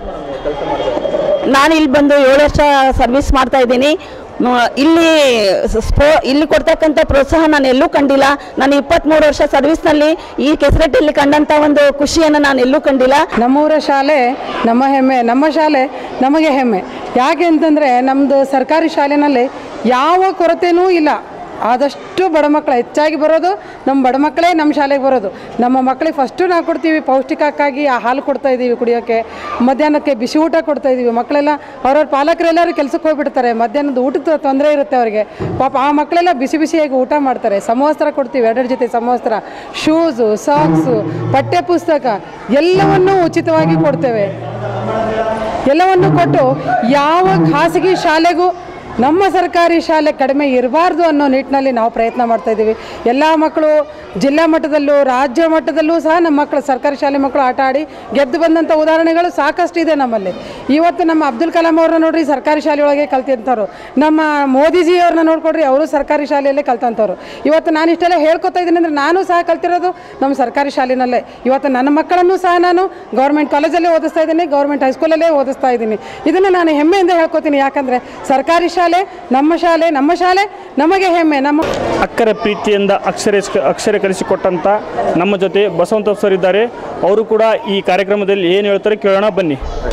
ನಾನು ಇಲ್ಲಿ ಬಂದು ಏಳು ವರ್ಷ ಸರ್ವಿಸ್ ಮಾಡ್ತಾ ಇದ್ದೀನಿ ಮ, ಇಲ್ಲಿ ಸ- ಸ್ಪೋ ಇಲ್ಲಿ ಕೊಡ್ತಕ್ಕಂಥ ಪ್ರೋತ್ಸಾಹ ನಾನು ಎಲ್ಲೂ ಕಂಡಿಲ್ಲ ನಾನು ಇಪ್ಪತ್ತ್ಮೂರು ವರ್ಷ ಸರ್ವಿಸ್ನಲ್ಲಿ ಈ ಕೆಸರಟ್ಟಿಯಲ್ಲಿ ಕಂಡಂಥ ಒಂದು ಖುಷಿಯನ್ನು ನಾನು ಎಲ್ಲೂ ಕಂಡಿಲ್ಲ ನಮ್ಮೂರ ಶಾಲೆ ನಮ್ಮ ಹೆಮ್ಮೆ ನಮ್ಮ ಶಾಲೆ ನಮಗೆ ಹೆಮ್ಮೆ ಯಾಕೆ ಅಂತಂದರೆ ನಮ್ಮದು ಸರ್ಕಾರಿ ಶಾಲೆಯಲ್ಲಿ ಯಾವ ಕೊರತೆನೂ ಇಲ್ಲ ಆದಷ್ಟು ಬಡ ಮಕ್ಕಳು ಹೆಚ್ಚಾಗಿ ಬರೋದು ನಮ್ಮ ಬಡ ಮಕ್ಕಳೇ ನಮ್ಮ ಶಾಲೆಗೆ ಬರೋದು ನಮ್ಮ ಮಕ್ಕಳಿಗೆ ಫಸ್ಟು ನಾವು ಕೊಡ್ತೀವಿ ಪೌಷ್ಟಿಕಕ್ಕಾಗಿ ಆ ಹಾಲು ಕೊಡ್ತಾ ಇದ್ದೀವಿ ಕುಡಿಯೋಕ್ಕೆ ಮಧ್ಯಾಹ್ನಕ್ಕೆ ಬಿಸಿ ಊಟ ಕೊಡ್ತಾ ಇದ್ದೀವಿ ಮಕ್ಕಳೆಲ್ಲ ಅವ್ರವ್ರ ಪಾಲಕರೆಲ್ಲರೂ ಕೆಲಸಕ್ಕೆ ಹೋಗ್ಬಿಡ್ತಾರೆ ಮಧ್ಯಾಹ್ನದ ಊಟದ ತೊಂದರೆ ಇರುತ್ತೆ ಅವರಿಗೆ ಪಾಪ ಆ ಮಕ್ಕಳೆಲ್ಲ ಬಿಸಿ ಬಿಸಿಯಾಗಿ ಊಟ ಮಾಡ್ತಾರೆ ಸಮವಸ್ತ್ರ ಕೊಡ್ತೀವಿ ಎರಡೆರಡು ಜೊತೆ ಸಮವಸ್ತ್ರ ಶೂಸು ಸಾಕ್ಸು ಪಠ್ಯಪುಸ್ತಕ ಎಲ್ಲವನ್ನೂ ಉಚಿತವಾಗಿ ಕೊಡ್ತೇವೆ ಎಲ್ಲವನ್ನು ಕೊಟ್ಟು ಯಾವ ಖಾಸಗಿ ಶಾಲೆಗೂ ನಮ್ಮ ಸರ್ಕಾರಿ ಶಾಲೆ ಕಡಿಮೆ ಇರಬಾರ್ದು ಅನ್ನೋ ನಿಟ್ಟಿನಲ್ಲಿ ನಾವು ಪ್ರಯತ್ನ ಮಾಡ್ತಾ ಇದ್ದೀವಿ ಎಲ್ಲ ಮಕ್ಕಳು ಜಿಲ್ಲಾ ಮಟ್ಟದಲ್ಲೂ ರಾಜ್ಯ ಮಟ್ಟದಲ್ಲೂ ಸಹ ನಮ್ಮ ಮಕ್ಕಳು ಸರ್ಕಾರಿ ಶಾಲೆ ಮಕ್ಕಳು ಆಟ ಆಡಿ ಗೆದ್ದು ಬಂದಂಥ ಉದಾಹರಣೆಗಳು ಸಾಕಷ್ಟು ಇದೆ ನಮ್ಮಲ್ಲಿ ಇವತ್ತು ನಮ್ಮ ಅಬ್ದುಲ್ ಕಲಾಂ ಅವ್ರನ್ನ ನೋಡ್ರಿ ಸರ್ಕಾರಿ ಶಾಲೆಯೊಳಗೆ ಕಲ್ತಿಂಥವ್ರು ನಮ್ಮ ಮೋದಿಜಿಯವ್ರನ್ನ ನೋಡ್ಕೊಡ್ರಿ ಅವರು ಸರ್ಕಾರಿ ಶಾಲೆಯಲ್ಲೇ ಕಲ್ತಂಥವ್ರು ಇವತ್ತು ನಾನು ಇಷ್ಟೆಲ್ಲ ಹೇಳ್ಕೊತಾ ಇದ್ದೀನಿ ಅಂದರೆ ನಾನು ಸಹ ಕಲ್ತಿರೋದು ನಮ್ಮ ಸರ್ಕಾರಿ ಶಾಲೆನಲ್ಲೇ ಇವತ್ತು ನನ್ನ ಮಕ್ಕಳನ್ನು ಸಹ ನಾನು ಗೌರ್ಮೆಂಟ್ ಕಾಲೇಜಲ್ಲೇ ಓದಿಸ್ತಾ ಇದ್ದೀನಿ ಗೌರ್ಮೆಂಟ್ ಹೈಸ್ಕೂಲಲ್ಲೇ ಓದಿಸ್ತಾ ಇದ್ದೀನಿ ಇದನ್ನು ನಾನು ಹೆಮ್ಮೆಯಿಂದ ಹೇಳ್ಕೊತೀನಿ ಯಾಕಂದರೆ ಸರ್ಕಾರಿ ಶಾಲೆ ನಮ್ಮ ಶಾಲೆ ನಮ್ಮ ಶಾಲೆ ನಮಗೆ ಹೆಮ್ಮೆ ನಮ್ಮ ಅಕ್ಕರ ಪ್ರೀತಿಯಿಂದ ಅಕ್ಷರ ಅಕ್ಷರ ಕಲಿಸಿಕೊಟ್ಟಂಥ ನಮ್ಮ ಜೊತೆ ಬಸವಂತ ಸರ್ ಇದ್ದಾರೆ ಅವರು ಕೂಡ ಈ ಕಾರ್ಯಕ್ರಮದಲ್ಲಿ ಏನು ಹೇಳ್ತಾರೆ ಕೇಳೋಣ ಬನ್ನಿ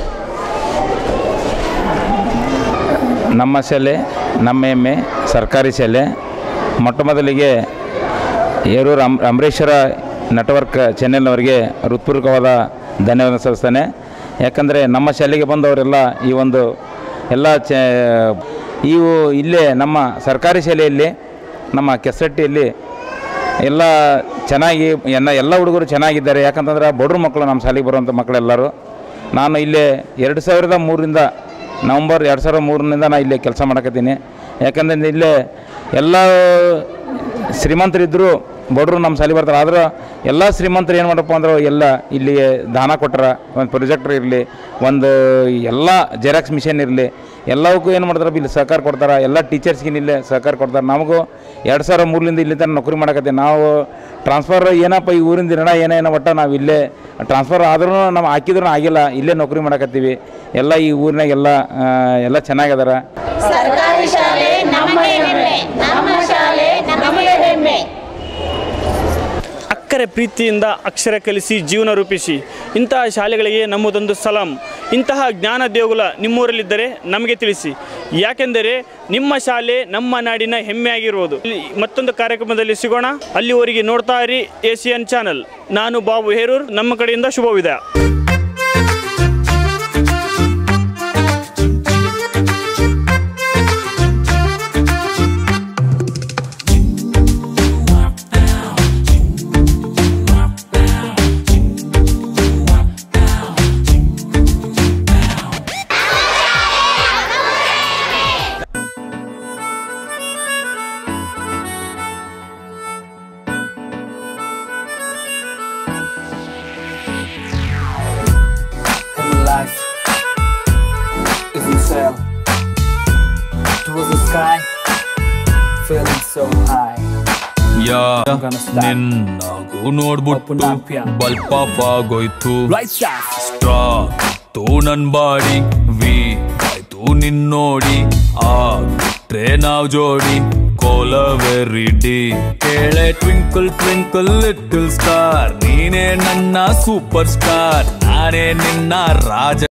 ನಮ್ಮ ಶಾಲೆ ನಮ್ಮ ಹೆಮ್ಮೆ ಸರ್ಕಾರಿ ಶಾಲೆ ಮೊಟ್ಟ ಮೊದಲಿಗೆ ಏರೂರು ಅಮ್ ಅಂಬರೀಶ್ವರ ನೆಟ್ವರ್ಕ್ ಚಾನೆಲ್ನವರಿಗೆ ಹೃತ್ಪೂರ್ವಕವಾದ ಧನ್ಯವಾದ ಸಲ್ಲಿಸ್ತೇನೆ ಯಾಕಂದರೆ ನಮ್ಮ ಶಾಲೆಗೆ ಬಂದವರೆಲ್ಲ ಈ ಒಂದು ಎಲ್ಲ ಚ ಇವು ಇಲ್ಲೇ ನಮ್ಮ ಸರ್ಕಾರಿ ಶಾಲೆಯಲ್ಲಿ ನಮ್ಮ ಕೆಸಟ್ಟಿಯಲ್ಲಿ ಎಲ್ಲ ಚೆನ್ನಾಗಿ ಎಲ್ಲ ಎಲ್ಲ ಹುಡುಗರು ಚೆನ್ನಾಗಿದ್ದಾರೆ ಯಾಕಂತಂದ್ರೆ ಬಡ್ರ ಮಕ್ಕಳು ನಮ್ಮ ಶಾಲೆಗೆ ಬರುವಂಥ ಮಕ್ಕಳೆಲ್ಲರೂ ನಾನು ಇಲ್ಲೇ ಎರಡು ಸಾವಿರದ ಮೂರರಿಂದ ನವಂಬರ್ ಎರಡು ಸಾವಿರದ ಮೂರರಿಂದ ನಾನು ಇಲ್ಲೇ ಕೆಲಸ ಮಾಡಕತ್ತೀನಿ ಯಾಕಂದ್ರೆ ಇಲ್ಲೇ ಎಲ್ಲ ಶ್ರೀಮಂತರಿದ್ದರು ಬಡ್ರು ನಮ್ಮ ಶಾಲೆ ಬರ್ತಾರೆ ಆದ್ರೆ ಎಲ್ಲ ಶ್ರೀಮಂತರು ಏನು ಮಾಡಪ್ಪ ಅಂದ್ರೆ ಎಲ್ಲ ಇಲ್ಲಿ ದಾನ ಕೊಟ್ರ ಒಂದು ಪ್ರೊಜೆಕ್ಟ್ರ್ ಇರಲಿ ಒಂದು ಎಲ್ಲ ಜೆರಾಕ್ಸ್ ಮಿಷನ್ ಇರಲಿ ಎಲ್ಲವಕ್ಕೂ ಏನು ಮಾಡ್ತಾರೆ ಇಲ್ಲಿ ಸಹಕಾರ ಕೊಡ್ತಾರೆ ಎಲ್ಲ ಟೀಚರ್ಸ್ಗೆ ಇಲ್ಲೇ ಸಹಕಾರ ಕೊಡ್ತಾರೆ ನಮಗೂ ಎರಡು ಸಾವಿರ ಮೂರರಿಂದ ಇಲ್ಲಿ ತನಕ ನೌಕರಿ ಮಾಡಕತ್ತೀವಿ ನಾವು ಟ್ರಾನ್ಸ್ಫರ್ ಏನಪ್ಪ ಈ ಊರಿಂದ ಇರೋಣ ಏನೋ ಏನೋ ಒಟ್ಟು ನಾವು ಇಲ್ಲೇ ಟ್ರಾನ್ಸ್ಫರ್ ಆದ್ರೂ ನಾವು ಹಾಕಿದ್ರೂ ಆಗಿಲ್ಲ ಇಲ್ಲೇ ನೌಕರಿ ಮಾಡಕತ್ತೀವಿ ಎಲ್ಲ ಈ ಊರಿನಾಗ ಎಲ್ಲ ಆ, ಎಲ್ಲ ಚೆನ್ನಾಗದಾರ ಸರ್ಕಾರಿ ಶಾಲೆ ನಮಗೆ ಹೆಮ್ಮೆ ನಮ್ಮ ಶಾಲೆ ನಮಗೆ ಹೆಮ್ಮೆ ಅಕ್ಕರೆ ಪ್ರೀತಿಯಿಂದ ಅಕ್ಷರ ಕಲಿಸಿ ಜೀವನ ರೂಪಿಸಿ ಇಂತಹ ಶಾಲೆಗಳಿಗೆ ನಮ್ಮದೊಂದು ಸಲಾಂ ಇಂತಹ ಜ್ಞಾನ ದೇಗುಲ ನಿಮ್ಮೂರಲ್ಲಿದ್ದರೆ ನಮಗೆ ತಿಳಿಸಿ ಯಾಕೆಂದರೆ ನಿಮ್ಮ ಶಾಲೆ ನಮ್ಮ ನಾಡಿನ ಹೆಮ್ಮೆಯಾಗಿರುವುದು ಇಲ್ಲಿ ಮತ್ತೊಂದು ಕಾರ್ಯಕ್ರಮದಲ್ಲಿ ಸಿಗೋಣ ಅಲ್ಲಿವರೆಗೆ ನೋಡ್ತಾ ಇರಿ ಏಸಿಯನ್ ಚಾನಲ್ ನಾನು ಬಾಬು ಹೇರೂರ್ ನಮ್ಮ ಕಡೆಯಿಂದ ಶುಭವಿದೆ life isn't sail towards the sky, feeling so high. ಯಾ ನಿನ್ನಗೂ ನೋಡ್ಬಿಟ್ಟು ಬಲ್ಪ ಆಗೋಯ್ತು ಸ್ಟ್ರಾ ನನ್ ಬಾಡಿ ವಿ ಆಯ್ತು ನಿನ್ನೋಡಿ ಆಗ್ಬಿಟ್ರೆ ನಾವ್ ಜೋಡಿ ಕೋಲವೆರಿಡಿ ಕೇಳೆ ಟ್ವಿಂಕಲ್ ಟ್ವಿಂಕಲ್ ಲಿಟಲ್ ಸ್ಟಾರ್ ನೀನೇ ನನ್ನ ಸೂಪರ್ ಸ್ಟಾರ್ ನಾನೇ ನಿನ್ನ ರಾಜ